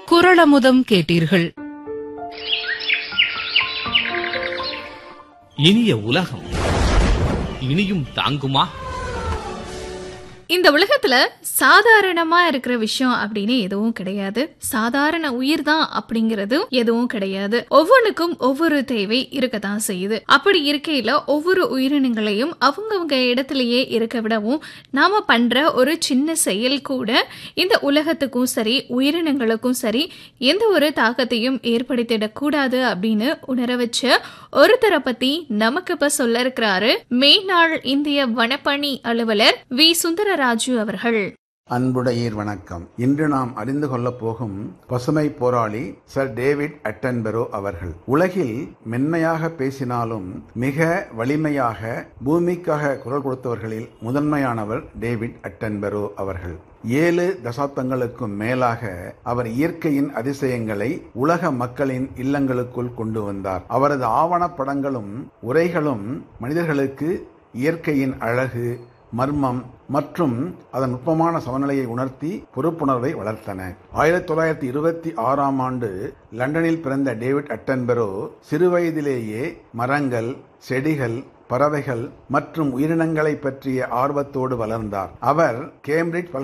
குரளமுதம் கேட்டீர்கள் இனிய உலகம் இனியும் தாங்குமா இந்த உலகத்துல சாதாரணமா இருக்கிற விஷயம் அப்படின்னு எதுவும் கிடையாது சாதாரண உயிர் தான் அப்படிங்கிறது எதுவும் கிடையாது ஒவ்வொன்றுக்கும் ஒவ்வொரு தேவை இருக்கத்தான் செய்யுது அப்படி இருக்கையில ஒவ்வொரு உயிரினங்களையும் அவங்கவங்க இடத்திலேயே இருக்க விடவும் நாம பண்ற ஒரு சின்ன செயல் கூட இந்த உலகத்துக்கும் சரி உயிரினங்களுக்கும் சரி எந்த ஒரு தாக்கத்தையும் ஏற்படுத்திடக்கூடாது அப்படின்னு உணர வச்ச ஒருத்தரை பத்தி நமக்கு இப்ப சொல்ல இருக்கிறாரு மேனாள் இந்திய வனப்பணி அலுவலர் வி சுந்தரராஜு அவர்கள் அன்புடையீர் வணக்கம் இன்று நாம் அறிந்து கொள்ளப் போகும் பசுமை போராளி சர் டேவிட் அட்டன்பெரோ அவர்கள் உலகில் மென்மையாக பேசினாலும் மிக வலிமையாக பூமிக்காக குரல் கொடுத்தவர்களில் முதன்மையானவர் டேவிட் அட்டன்பெரோ அவர்கள் ஏழு தசாப்தங்களுக்கும் மேலாக அவர் இயற்கையின் அதிசயங்களை உலக மக்களின் இல்லங்களுக்குள் கொண்டு வந்தார் அவரது ஆவணப்படங்களும் உரைகளும் மனிதர்களுக்கு இயற்கையின் அழகு மர்மம் மற்றும் அதன் நுட்பமான சமநிலையை உணர்த்தி பொறுப்புணர்வை வளர்த்தன ஆயிரத்தி தொள்ளாயிரத்தி இருபத்தி ஆறாம் ஆண்டு லண்டனில் பிறந்த டேவிட் அட்டன்பெரோ சிறுவயதிலேயே மரங்கள் செடிகள் பறவைகள் மற்றும் உயிரினங்களை பற்றிய ஆர்வத்தோடு வளர்ந்தார் அவர் கேம்பிரிட்ஜ்